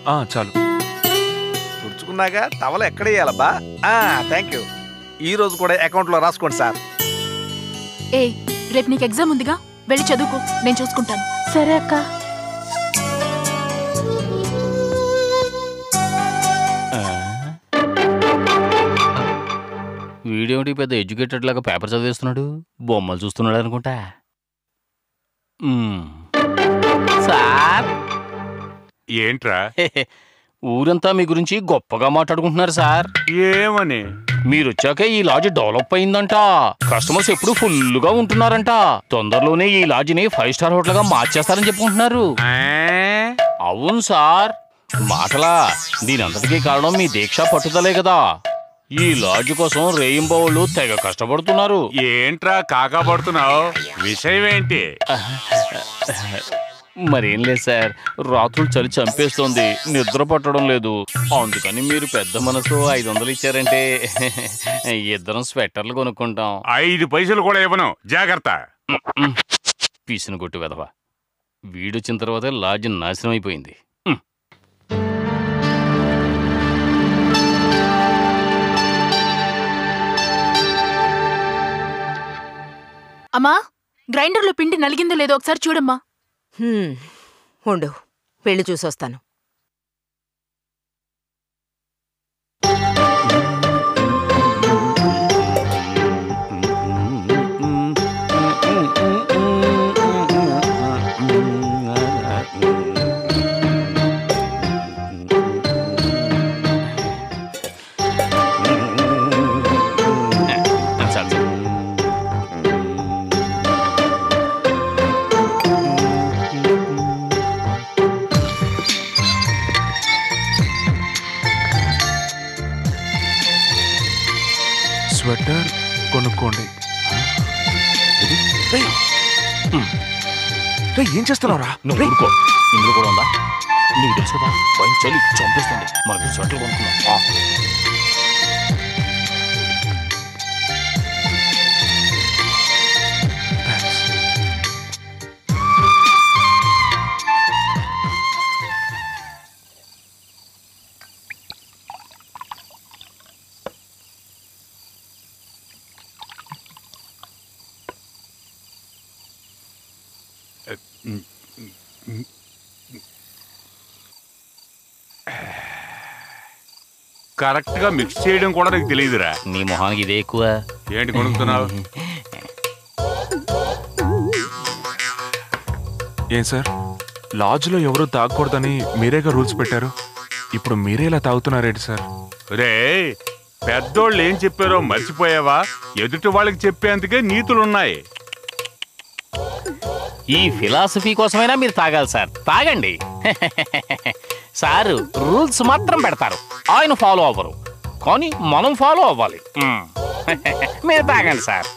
ఆ, చాలు తుడుచుకున్నాక టవల్ ఎక్కడ వేయాలబ్బా థ్యాంక్ యూ ఈ రోజు కూడా అకౌంట్లో రాసుకోండి సార్ ఏ రేపు నీకు ఎగ్జామ్ ఉందిగా వెళ్ళి చదువుకో నేను చూసుకుంటాను సరే అక్క వీడేమిటి పెద్ద ఎడ్యుకేటెడ్ లాగా పేపర్ చదివేస్తున్నాడు బొమ్మలు చూస్తున్నాడు అనుకుంటా మ్మ్. సార్ ఏంట్రా ఊరంతా మీ గురించి గొప్పగా మాట్లాడుకుంటున్నారు సార్ ఏమని మీరు వచ్చాక ఈ లాడ్జ్ డెవలప్ అయిందంట కస్టమర్స్ ఎప్పుడు ఫుల్ గా ఉంటున్నారంట తొందరలోనే ఈ లాడ్జిని ఫైవ్ స్టార్ హోటల్ గా మార్చేస్తారని చెప్పుకుంటున్నారు ఆ? అవును సార్ మాటలా దీనంతటికీ కారణం మీ దీక్ష పట్టుదలే కదా ఈ లాడ్జ్ కోసం రేయింబోళ్ళు తెగ కష్టపడుతున్నారు ఏంట్రా కాకా పడుతున్నావు విషయం ఏంటి మరేం లేదు సార్ రాత్రులు చలి చంపేస్తోంది నిద్ర పట్టడం లేదు అందుకని మీరు పెద్ద మనసు ఐదు వందలు ఇచ్చారంటే ఇద్దరం స్వెట్టర్లు కొనుక్కుంటాం ఐదు పైసలు కూడా ఇవ్వను జాగ్రత్త పీసిన కొట్టు వెధవ వీడొచ్చిన తర్వాత లాడ్జ్ నాశనం అయిపోయింది హ్మ్. అమ్మా గ్రైండర్లో పిండి నలిగిందో లేదో ఒకసారి చూడమ్మా హ్మ్. ఉండు వెళ్ళి చూసొస్తాను చాలు, చాలు. స్వెటర్ కొనుక్కోండి ఇది? రేయ్! రేయ్, ఏం చేస్తున్నావురా నువ్వు ఊరుకో ఇందులో కూడా ఉందా నీకు తెలుసు కదా పైన చలి చంపేస్తుంది మనకి స్వెటర్ కొనుక్కున్నాం ఆ. థాంక్స్. కరెక్ట్ గా మిక్స్ చేయడం కూడా నీకు తెలియదురా నీ మొహానికి ఇదే ఎక్కువ ఏంటి కొనుక్కున్నావు ఏం సార్ లాడ్జ్లో ఎవరు తాగకూడదని మీరేగా రూల్స్ పెట్టారు ఇప్పుడు మీరే ఇలా తాగుతున్నారేంటి సార్ రే పెద్దోళ్ళు ఏం చెప్పారో మర్చిపోయావా ఎదుటి వాళ్ళకి చెప్పేందుకే నీతులున్నాయి ఈ ఫిలాసఫీ కోసమైనా మీరు తాగాలి సార్ తాగండి సారు రూల్స్ మాత్రం పెడతారు ఆయన ఫాలో అవ్వరు కానీ మనం ఫాలో అవ్వాలి మ్మ్. మీరు తాగండి సార్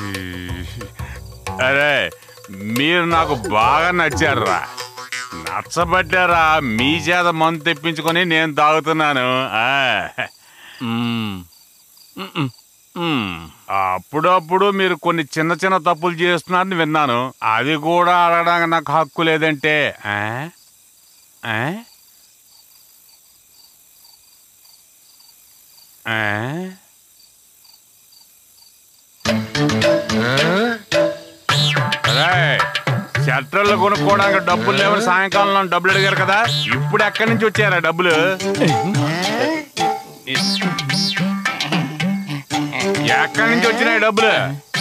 అరే మీరు నాకు బాగా నచ్చారురా నచ్చబడ్డారా మీ చేత మందు తెప్పించుకొని నేను తాగుతున్నాను ఆ. మ్మ్. మ్మ్. మ్మ్. అప్పుడప్పుడు మీరు కొన్ని చిన్న చిన్న తప్పులు చేస్తున్నారని విన్నాను అది కూడా అడగడానికి నాకు హక్కు లేదంటే ఆ? ఆ? ఆ? అరే, షట్రలు కొనుక్కోవడానికి డబ్బులు లేవని సాయంకాలంలో డబ్బులు అడిగారు కదా ఇప్పుడు ఎక్కడి నుంచి వచ్చారా డబ్బులు ఎక్కడి నుంచి వచ్చినాయి డబ్బులు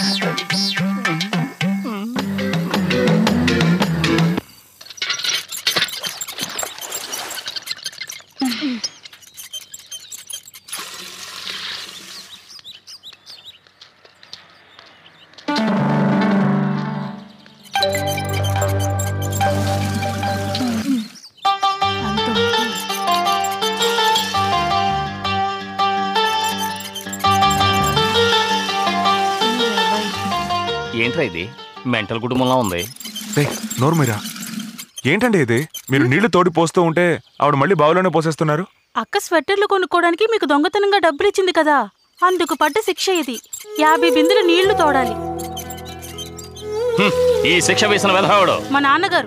ఏంట్రా ఇది మెంటల్ కుటుంబంలో ఉంది రే నోరు మీరా ఏంటండి ఇది మీరు నీళ్లు తోడి పోస్తూ ఉంటే ఆవిడ మళ్ళీ బావిలోనే పోసేస్తున్నారు అక్క స్వెట్టర్లు కొనుక్కోవడానికి మీకు దొంగతనంగా డబ్బులు ఇచ్చింది కదా అందుకు పడ్డ శిక్ష ఇది యాభై బిందులు నీళ్లు తోడాలి హ్మ్, ఈ శిక్ష వేసిన విధవాడు మా నాన్నగారు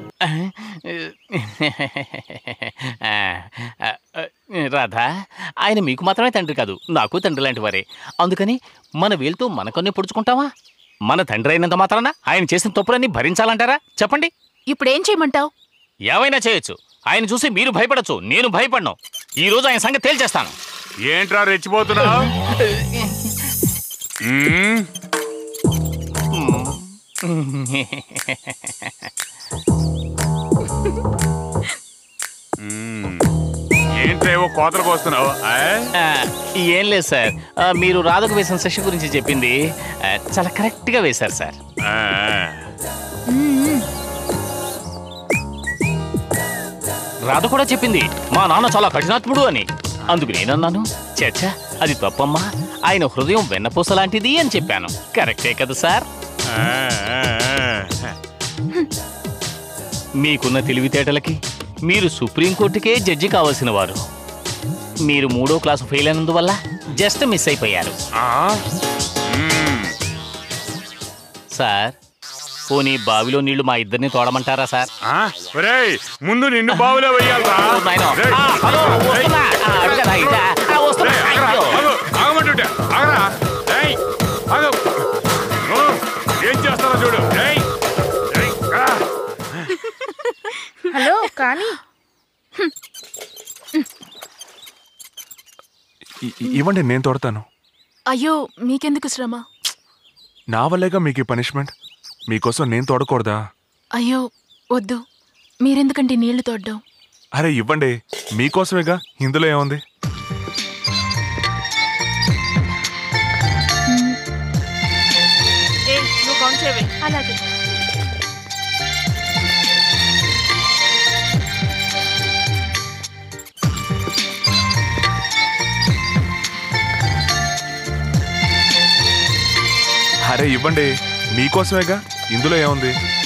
రాధా ఆయన మీకు మాత్రమే తండ్రి కాదు నాకు తండ్రి లాంటి వారే అందుకని మన వేలుతో మన కొన్నే పొడుచుకుంటావా మన తండ్రి అయినంత మాత్రాన ఆయన చేసిన తప్పులన్నీ భరించాలంటారా చెప్పండి ఇప్పుడు ఏం చేయమంటావు ఏమైనా చేయొచ్చు ఆయన చూసి మీరు భయపడచ్చు నేను భయపడను ఈ రోజు ఆయన సంగతి తేల్చేస్తాను ఏంట్రా రెచ్చిపోతున్నావు మ్మ్? మ్మ్. ఏంట్రేవో కోతలకు వస్తున్నావు ఆ? ఆ, ఏం లేదు సార్ ఆ, మీరు రాధకు వేసిన శిక్ష గురించి చెప్పింది ఆ, చాలా కరెక్ట్గా వేశారు సార్ ఆ. రాధ కూడా చెప్పింది మా నాన్న చాలా కఠినాత్ముడు అని అందుకు నేనన్నాను చచ్చ అది తప్పమ్మా ఆయన హృదయం వెన్నపూస లాంటిది అని చెప్పాను కరెక్టే కదా సార్ ఆ, ఆ, ఆ. మీకున్న తెలివితేటలకి మీరు సుప్రీంకోర్టుకే జడ్జి కావాల్సిన వారు మీరు మూడో క్లాసు ఫెయిల్ అయినందువల్ల జస్ట్ మిస్ అయిపోయారు ఆ? మ్మ్. సార్ పోనీ బావిలో నీళ్లు మా ఇద్దరిని తోడమంటారా సార్ ఆ? ఒరేయ్ ముందు నిన్ను బావులో వెయ్యాలరా ఓ నాయనో. రేయ్. ఆ, హలో, రేయ్. వస్తున్నా. ఆ, అటు కదా, ఇటా. ఆ, వస్తున్నా. రేయ్, ఆగరా, అయ్యో. ఆగు, ఆగమంటుంటే, ఆగరా. రేయ్, ఆగు. ఓ, ఏం చేస్తారో చూడు రేయ్. రేయ్, ఆ. హలో కానీ ఇ- ఇ- ఇవ్వండి నేను తోడతాను అయ్యో మీకెందుకు శ్రమ నా వల్లేగా మీకు ఈ పనిష్మెంట్ మీకోసం నేను తోడకూడదా అయ్యో వద్దు మీరెందుకంటే నీళ్లు తోడ్డం అరే ఇవ్వండి మీకోసమేగా ఇందులో ఏముంది ఏ నువ్వు కౌంట్ చేయవే అలాగే అరే ఇవ్వండి మీకోసమేగా ఇందులో ఏముంది